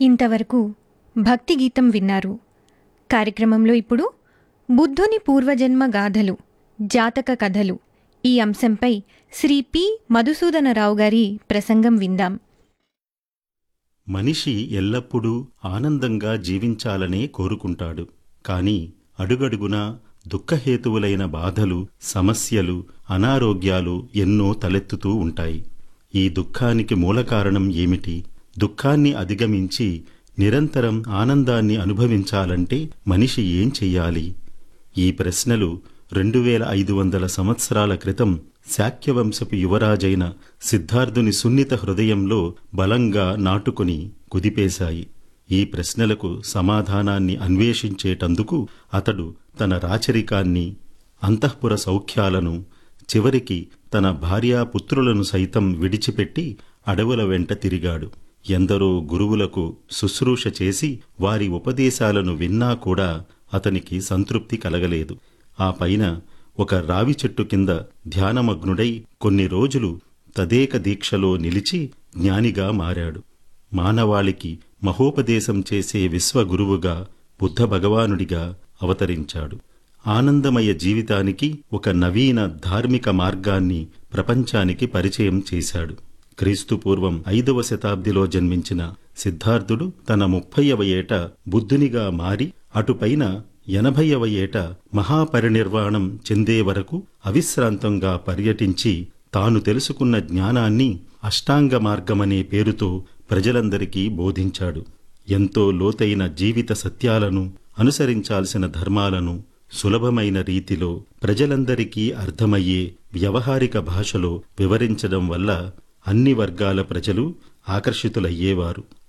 ఇంతవరకు భక్తి గీతం విన్నారు కార్యక్రమంలో ఇప్పుడు బుద్ధుని పూర్వజన్మ గాథలు జాతక కథలు ఈ అంశంపై శ్రీ పి మధుసూదనరావు గారి ప్రసంగం విందాం మనిషి ఎల్లప్పుడూ ఆనందంగా జీవించాలనే కోరుకుంటాడు కాని అడుగడుగునా దుఃఖహేతువులైన బాధలు సమస్యలు అనారోగ్యాలు ఎన్నో తలెత్తుతూ ఉంటాయి ఈ దుఃఖానికి మూల కారణం ఏమిటి దుఃఖాన్ని అధిగమించి నిరంతరం ఆనందాన్ని అనుభవించాలంటే మనిషి ఏం చెయ్యాలి ఈ ప్రశ్నలు రెండు వేల ఐదు వందల సంవత్సరాల క్రితం శాక్యవంశపు యువరాజైన సిద్ధార్థుని సున్నిత హృదయంలో బలంగా నాటుకుని కుదిపేశాయి ఈ ప్రశ్నలకు సమాధానాన్ని అన్వేషించేటందుకు అతడు తన రాచరికాన్ని అంతఃపుర సౌఖ్యాలను చివరికి తన భార్యాపుత్రులను సైతం విడిచిపెట్టి అడవుల వెంట తిరిగాడు ఎందరో గురువులకు శుశ్రూష చేసి వారి ఉపదేశాలను విన్నా కూడా అతనికి సంతృప్తి కలగలేదు ఆ పైన ఒక రావి చెట్టు కింద ధ్యానమగ్నుడై కొన్ని రోజులు తదేక దీక్షలో నిలిచి జ్ఞానిగా మారాడు మానవాళికి మహోపదేశం చేసే విశ్వగురువుగా బుద్ధ భగవానుడిగా అవతరించాడు ఆనందమయ జీవితానికి ఒక నవీన ధార్మిక మార్గాన్ని ప్రపంచానికి పరిచయం చేశాడు క్రీస్తు పూర్వం ఐదవ శతాబ్దిలో జన్మించిన సిద్ధార్థుడు తన ముప్పైవ ఏట బుద్ధునిగా మారి అటుపైన ఎనభైవ ఏట మహాపరినిర్వాణం చెందే వరకు అవిశ్రాంతంగా పర్యటించి తాను తెలుసుకున్న జ్ఞానాన్ని అష్టాంగ మార్గమనే పేరుతో ప్రజలందరికీ బోధించాడు ఎంతో లోతైన జీవిత సత్యాలను అనుసరించాల్సిన ధర్మాలను సులభమైన రీతిలో ప్రజలందరికీ అర్థమయ్యే వ్యవహారిక భాషలో వివరించడం వల్ల అన్ని వర్గాల ప్రజలు ఆకర్షితులయ్యేవారు